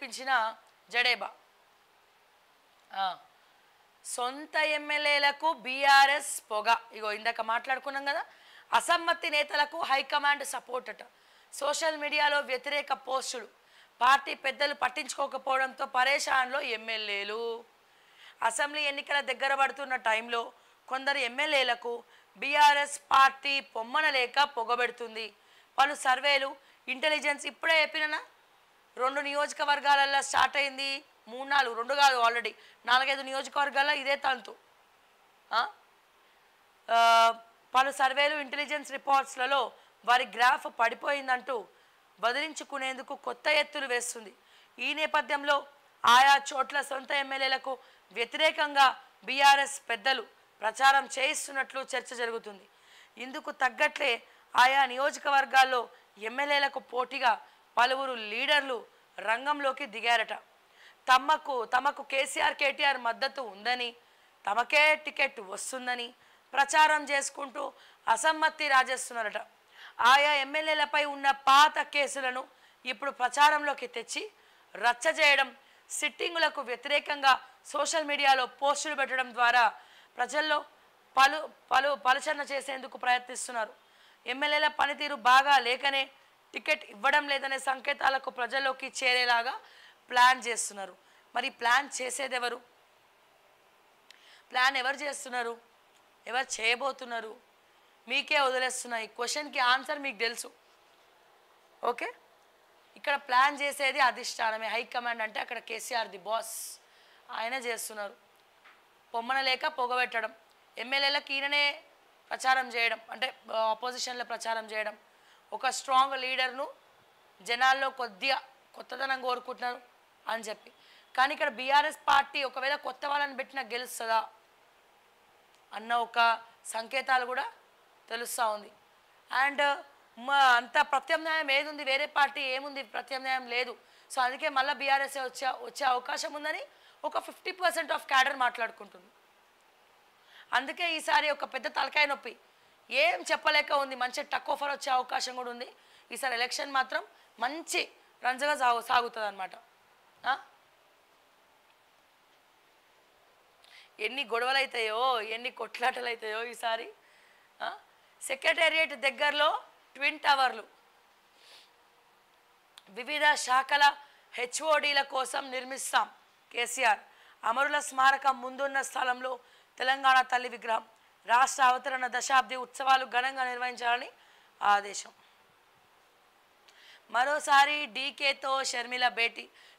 చూపించిన జడేబా ఆ. సొంత ఎమ్మెల్యేలకు బీఆర్ఎస్ పొగ ఇగో ఇందాక మాట్లాడుకున్నాం కదా అసమ్మతి నేతలకు హైకమాండ్ సపోర్ట్ అట సోషల్ మీడియాలో వ్యతిరేక పోస్టులు పార్టీ పెద్దలు పట్టించుకోకపోవడంతో పరేషాన్లో ఎమ్మెల్యేలు అసెంబ్లీ ఎన్నికల దగ్గర పడుతున్న టైంలో కొందరు ఎమ్మెల్యేలకు బీఆర్ఎస్ పార్టీ పొమ్మన లేక పొగబెడుతుంది పలు సర్వేలు ఇంటెలిజెన్స్ ఇప్పుడే చెప్పినా రెండు నియోజకవర్గాలలో స్టార్ట్ అయింది మూడు నాలుగు రెండు కాదు ఆల్రెడీ నాలుగైదు నియోజకవర్గాల్లో ఇదే తంతు ఆ? ఆ, పలు సర్వేలు ఇంటెలిజెన్స్ రిపోర్ట్స్లలో వారి గ్రాఫ్ పడిపోయిందంటూ బదిలించుకునేందుకు కొత్త ఎత్తులు వేస్తుంది ఈ నేపథ్యంలో ఆయా చోట్ల సొంత ఎమ్మెల్యేలకు వ్యతిరేకంగా బీఆర్ఎస్ పెద్దలు ప్రచారం చేయిస్తున్నట్లు చర్చ జరుగుతుంది ఇందుకు తగ్గట్లే ఆయా నియోజకవర్గాల్లో ఎమ్మెల్యేలకు పోటీగా పలువురు లీడర్లు రంగంలోకి దిగారట తమకు తమకు కేసీఆర్ కేటీఆర్ మద్దతు ఉందని తమకే టికెట్ వస్తుందని ప్రచారం చేసుకుంటూ అసమ్మతి రాజేస్తున్నారట ఆయా ఎమ్మెల్యేలపై ఉన్న పాత కేసులను ఇప్పుడు ప్రచారంలోకి తెచ్చి రచ్చ చేయడం సిట్టింగులకు వ్యతిరేకంగా సోషల్ మీడియాలో పోస్టులు పెట్టడం ద్వారా ప్రజల్లో పలు పలు పలుచన చేసేందుకు ప్రయత్నిస్తున్నారు ఎమ్మెల్యేల పనితీరు బాగా లేకనే టికెట్ ఇవ్వడం లేదనే సంకేతాలకు ప్రజల్లోకి చేరేలాగా ప్లాన్ చేస్తున్నారు మరి ప్లాన్ చేసేది ఎవరు ప్లాన్ ఎవరు చేస్తున్నారు ఎవరు చేయబోతున్నారు మీకే వదిలేస్తున్నా ఈ క్వశ్చన్కి ఆన్సర్ మీకు తెలుసు ఓకే ఇక్కడ ప్లాన్ చేసేది అధిష్టానమే హైకమాండ్ అంటే అక్కడ కేసీఆర్ ది బాస్ ఆయన చేస్తున్నారు పొమ్మన లేక పొగబెట్టడం ఎమ్మెల్యేలకు ఈయననే ప్రచారం చేయడం అంటే ఆపోజిషన్లో ప్రచారం చేయడం ఒక స్ట్రాంగ్ లీడర్ను జనాల్లో కొద్దిగా కొత్తదనం కోరుకుంటున్నారు అని చెప్పి కానీ ఇక్కడ బీఆర్ఎస్ పార్టీ ఒకవేళ కొత్త వాళ్ళని పెట్టినా గెలుస్తుందా అన్న ఒక సంకేతాలు కూడా తెలుస్తూ ఉంది అండ్ మా అంత ప్రత్యామ్నాయం ఏది ఉంది వేరే పార్టీ ఏముంది ప్రత్యామ్నాయం లేదు సో అందుకే మళ్ళీ బీఆర్ఎస్ వచ్చే వచ్చే అవకాశం ఉందని ఒక ఫిఫ్టీ పర్సెంట్ ఆఫ్ క్యాడర్ మాట్లాడుకుంటుంది అందుకే ఈసారి ఒక పెద్ద తలకాయ నొప్పి ఏం చెప్పలేక ఉంది మంచి టక్ ఆఫర్ వచ్చే అవకాశం కూడా ఉంది ఈసారి ఎలక్షన్ మాత్రం మంచి రంజగా సాగు సాగుతుంది అనమాట ఎన్ని గొడవలు అవుతాయో ఎన్ని కొట్లాటలు అవుతాయో ఈసారి సెక్రటేరియట్ దగ్గరలో ట్విన్ టవర్లు వివిధ శాఖల హెచ్ఓడీల కోసం నిర్మిస్తాం కేసీఆర్ అమరుల స్మారకం ముందున్న స్థలంలో తెలంగాణ తల్లి విగ్రహం రాష్ట్ర అవతరణ దశాబ్ది ఉత్సవాలు ఘనంగా నిర్వహించాలని ఆదేశం మరోసారి డీకేతో షర్మిల భేటీ